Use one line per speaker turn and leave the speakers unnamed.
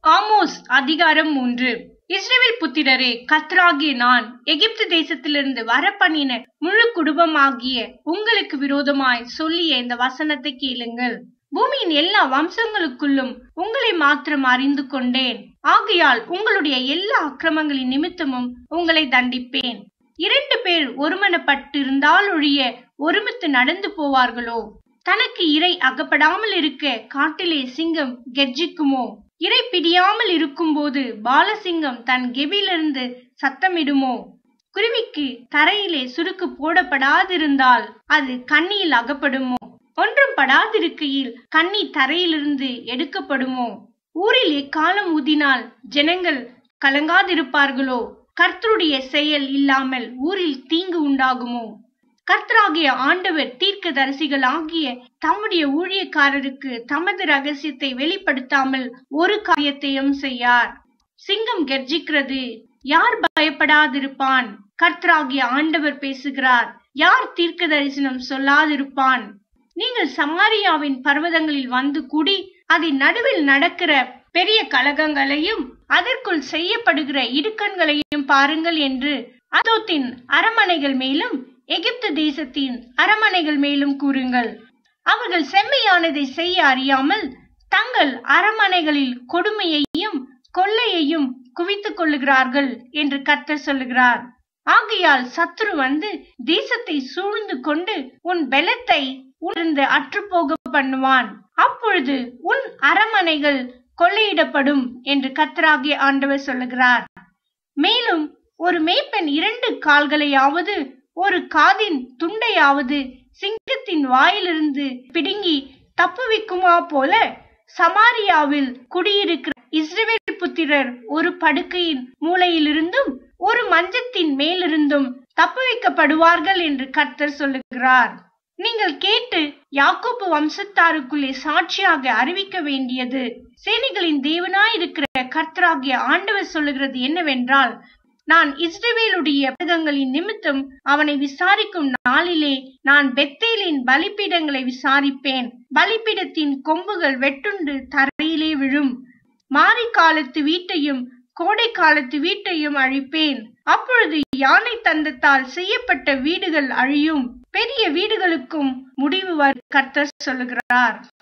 Amos அதிகாரம் மூன்று இஸ்ரவேல் புத்திரரே கர்த்தராகிய நான் எகிப்து தேசத்திலிருந்து வரப்பண்ணின முழு குடும்பமாகிய உங்களுக்கு விரோதமாய் சொல்லிய இந்த வசனத்தை கேளுங்கள் பூமியின் எல்லா வம்சங்களுக்குள்ளும் உங்களை மாத்திரம் அறிந்து கொண்டேன் ஆகையால் உங்களுடைய எல்லா அக்கிரமங்களின் நிமித்தமும் உங்களை தண்டிப்பேன் இரண்டு பேர் ஒருமனப்பட்டிருந்தால் ஒழிய ஒருமித்து நடந்து போவார்களோ தனக்கு இறை அகப்படாமல் இருக்க காட்டிலே சிங்கம் கெர்ஜிக்குமோ இறை பிடியாமல் இருக்கும்போது பாலசிங்கம் தன் கெபிலிருந்து சத்தமிடுமோ குருவிக்கு தரையிலே சுருக்கு போடப்படாதிருந்தால் அது கண்ணியில் அகப்படுமோ ஒன்றும் படாதிருக்கையில் கண்ணி தரையிலிருந்து எடுக்கப்படுமோ ஊரில் எக்காலம் ஊதினால் ஜனங்கள் கலங்காதிருப்பார்களோ கர்த்தருடைய செயல் இல்லாமல் ஊரில் தீங்கு உண்டாகுமோ கர்த்தராகிய ஆண்டவர் தீர்க்க தரிசிகள் ஆகிய தம்முடைய ஊழியக்காரருக்கு தமது ரகசியத்தை வெளிப்படுத்தாமல் ஒரு காரியத்தையும் செய்யார் சிங்கம் கர்ஜிக்கிறது யார் பயப்படாதிருப்பான் கர்த்தராகிய ஆண்டவர் பேசுகிறார் யார் தீர்க்க தரிசனம் சொல்லாதிருப்பான் நீங்கள் சமாரியாவின் பர்வதங்களில் வந்து கூடி அதன் நடுவில் நடக்கிற பெரிய கலகங்களையும் அதற்குள் செய்யப்படுகிற இடுக்கண்களையும் பாருங்கள் என்று அதோத்தின் அரமனைகள் மேலும் எகிப்து தேசத்தின் அரமனைகள் மேலும் கூறுங்கள் அவர்கள் செம்மையானதை செய்ய அறியாமல் தங்கள் அரமனைகளில் கொடுமையையும் கொள்ளையையும் குவித்துக் கொள்ளுகிறார்கள் என்று கர்த்தர் சொல்லுகிறார் ஆகையால் சத்துரு வந்து தேசத்தை சூழ்ந்து கொண்டு உன் பலத்தை உணர்ந்து அற்றுப்போக பண்ணுவான் அப்பொழுது உன் அரமனைகள் கொள்ளையிடப்படும் என்று கர்த்தராகிய ஆண்டவர் சொல்லுகிறார் மேலும் ஒரு மேய்ப்பன் இரண்டு கால்களையாவது ஒரு காதின் துண்டையாவது சிங்கத்தின் வாயிலிருந்து பிடுங்கி தப்புவிக்குமா போல சமாரியாவில் குடியிருக்கிற இஸ்ரவேல் புத்திரர் ஒரு படுக்கையின் மூலையிலிருந்தும் ஒரு மஞ்சத்தின் மேலிருந்தும் தப்புவிக்கப்படுவார்கள் என்று கர்த்தர் சொல்லுகிறார் நீங்கள் கேட்டு யாக்கோப்பு வம்சத்தாருக்குள்ளே சாட்சியாக அறிவிக்க வேண்டியது சேனைகளின் தேவனாயிருக்கிற கர்த்தராகிய ஆண்டவர் சொல்லுகிறது என்னவென்றால் நான் இஸ்ரவேலுடைய பதகங்களின் நிமித்தம் அவனை விசாரிக்கும் நாளிலே நான் பெத்தேலின் பலிபீடங்களை விசாரிப்பேன் பலிபீடத்தின் கொம்புகள் வெட்டுண்டு தரையிலே விழும் மாரி காலத்து வீட்டையும் கோடை காலத்து வீட்டையும் அழிப்பேன் அப்பொழுது யானை தந்தத்தால் செய்யப்பட்ட வீடுகள் அழியும் பெரிய வீடுகளுக்கும் முடிவு வரும் கர்த்தர் சொல்லுகிறார்